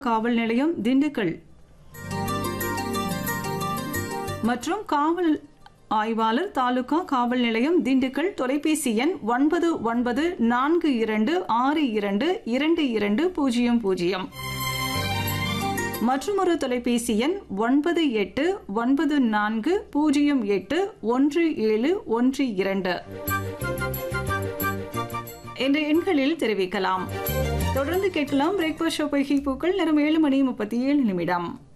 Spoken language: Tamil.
காவல் நிலையம் திண்டுக்கல் மற்றும் காவல் ஆய்வாளர் தாலுகா காவல் நிலையம் திண்டுக்கல் தொலைபேசி எண் ஒன்பது ஒன்பது நான்கு இரண்டு ஆறு இரண்டு இரண்டு இரண்டு பூஜ்ஜியம் பூஜ்ஜியம் மற்றொரு தொலைபேசி எண் ஒன்பது எட்டு ஒன்பது நான்கு பூஜ்ஜியம் எட்டு ஒன்று ஏழு ஒன்று இரண்டு என்ற எண்களில் தெரிவிக்கலாம் தொடர்ந்து கேட்கலாம் பிரேக்ஃபாஸ்ட் ஷோ பைகி பூக்கள் நேரம் ஏழு மணி முப்பத்தி ஏழு நிமிடம்